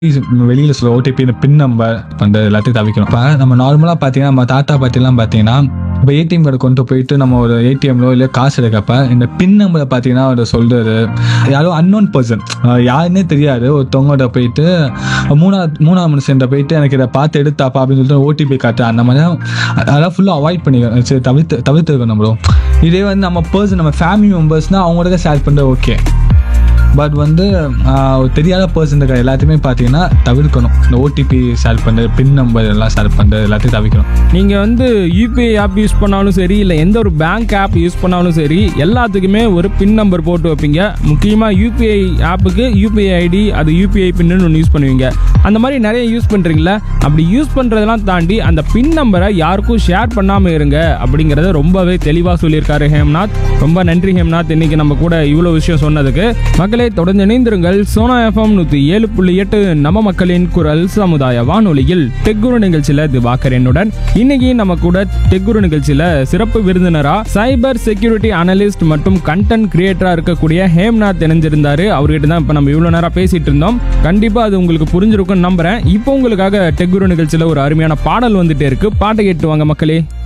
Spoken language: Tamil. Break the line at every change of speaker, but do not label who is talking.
வெளியில் சொல்ல ஓடிபி இந்த பின் நம்பர் அந்த எல்லாத்தையும் தவிக்கணும் இப்போ நம்ம நார்மலாக பார்த்தீங்கன்னா நம்ம தாத்தா பாட்டிலாம் பார்த்தீங்கன்னா இப்போ ஏடிஎம் கார்டு கொண்டு போயிட்டு நம்ம ஒரு ஏடிஎம்லோ இல்லை காசு எடுக்கப்ப இந்த பின் நம்பரை பார்த்தீங்கன்னா அவர் சொல்றது யாரோ அன்னோன் பர்சன் யாருன்னே தெரியாது ஒருத்தவங்கள்ட்ட போயிட்டு மூணாவது மூணாவது மனுஷன்ட்ட போயிட்டு எனக்கு இதை பார்த்து எடுத்தாப்பா அப்படின்னு சொல்லிட்டு ஓடிபி காட்டு அந்த மாதிரி தான் அதெல்லாம் ஃபுல்லாக அவாய்ட் பண்ணிக்கணும் சரி தவிர்த்து தவிர்த்துருக்கணும் ப்ரோ இதே வந்து நம்ம பர்சன் நம்ம ஃபேமிலி மெம்பர்ஸ்னால் அவங்களோட ஷேர் பண்ணுறது ஓகே பட் வந்து ஆஹ், ஒரு தெரியாத பர்சன் இருக்கிற எல்லாத்தையுமே பார்த்தீங்கன்னா தவிர்க்கணும் இந்த ஓடிபி ஷேர் பண்ணுறது பின் நம்பர் எல்லாம் ஷேர் பண்ணுறது எல்லாத்தையும் தவிர்க்கணும்
நீங்கள் வந்து யூபிஐ ஆப் யூஸ் பண்ணாலும் சரி இல்லை எந்த ஒரு பேங்க் ஆப் யூஸ் பண்ணாலும் சரி எல்லாத்துக்குமே ஒரு பின் நம்பர் போட்டு வைப்பீங்க முக்கியமாக யூபிஐ ஆப்புக்கு யூபிஐ ஐடி அது யூபிஐ பின்னு ஒன்று யூஸ் பண்ணுவீங்க அந்த மாதிரி நிறைய யூஸ் பண்ணுறீங்களா அப்படி யூஸ் பண்ணுறதெல்லாம் தாண்டி அந்த பின் நம்பரை யாருக்கும் ஷேர் பண்ணாமல் இருங்க அப்படிங்கிறத ரொம்பவே தெளிவாக சொல்லியிருக்காரு ஹேம்நாத் ரொம்ப நன்றி ஹேம்நாத் இன்னைக்கு நம்ம கூட இவ்வளோ விஷயம் சொன்னதுக்கு மக்களே தொடர்ந்து இணைந்திருங்கள் சோனா எஃப்எம் நூற்றி ஏழு புள்ளி எட்டு நம்ம மக்களின் குரல் சமுதாய வானொலியில் டெக்குரு நிகழ்ச்சியில் திவாகர் என்னுடன் இன்னைக்கு நம்ம கூட டெக்குரு நிகழ்ச்சியில் சிறப்பு விருந்தினரா சைபர் செக்யூரிட்டி அனலிஸ்ட் மற்றும் கண்டென்ட் கிரியேட்டரா இருக்கக்கூடிய ஹேம்நாத் இணைஞ்சிருந்தாரு அவர்கிட்ட தான் இப்போ நம்ம இவ்வளோ நேரம் பேசிட்டு இருந்தோம் கண்டிப்பாக அது உங்களுக்கு புரிஞ்சிருக்கும்னு நம்புறேன் இப்போ உங்களுக்காக டெக்குரு நிகழ்ச்சியில் ஒரு அருமையான பாடல் வந்துட்டே இருக்கு பாட்டை கேட்டு வாங்க மக்களே